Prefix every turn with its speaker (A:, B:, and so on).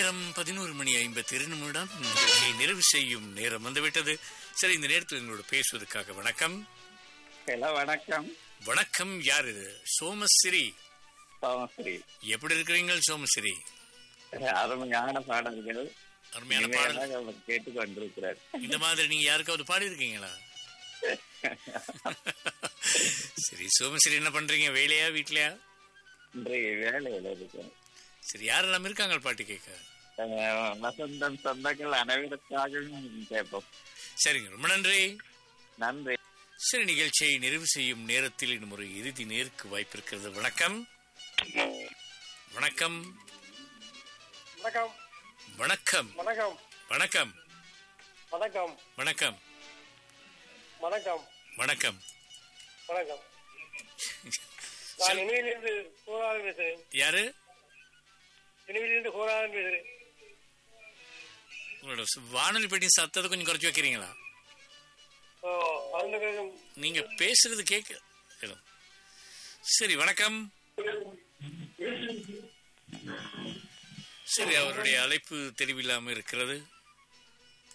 A: நேரம் பதினோரு மணி ஐம்பத்தி இரு நிமிடம் நிகழ்ச்சியை நிறைவு செய்யும் நேரம் வந்துவிட்டது சரி இந்த நேரத்தில் எங்களோட பேசுவதற்காக வணக்கம்
B: ஹலோ வணக்கம்
A: வணக்கம் யார் இது சோமஸ்ரீ
B: சோமஸ்ரீ
A: எப்படி இருக்கிறீங்க சோமஸ்ரீ
B: அருமையான பாடல்கள்
A: அருமையான பாடல்
B: இனிமையாக கேட்டுக் கொண்டிருக்கிறார்
A: இந்த மாதிரி நீங்க யாருக்காவது பாடி இருக்கீங்களா சரி சோமஸ்ரீ என்ன பண்றீங்க வேலையா வீட்லயா
B: இன்றைய வேலையில் இருக்கேன்
A: சரி யாரெல்லாம் இருக்காங்க பாட்டு கேட்க
B: அஹ், வசந்தம் சொந்தங்கள் அனைவருக்காகவும் கேட்போம்
A: சரிங்க ரொம்ப நன்றி
B: நன்றி
A: சரி நிகழ்ச்சியை நிறைவு செய்யும் நேரத்தில் இன்னும் ஒரு இறுதி நேருக்கு வாய்ப்பு இருக்கிறது வணக்கம் வணக்கம்
C: வணக்கம்
A: வணக்கம்
C: வணக்கம்
A: வணக்கம்
C: வணக்கம்
A: வணக்கம்
C: வணக்கம்
A: வணக்கம்
C: வணக்கம் நான் இனிவிலிருந்து கோராதன் பேசுறேன்
A: யாரு
C: இனிவிலிருந்து கோராதன் பேசுறேன்
A: உங்களோட சு- வானொலி பெட்டி சத்தத்தை கொஞ்சம் குறைச்சு வைக்கிறீங்களா
C: ஓ அந்த கொஞ்சம்
A: நீங்க பேசுறது கேட்க ஏதோ. சரி வணக்கம் சரி அவருடைய அழைப்பு தெளிவில்லாம இருக்கிறது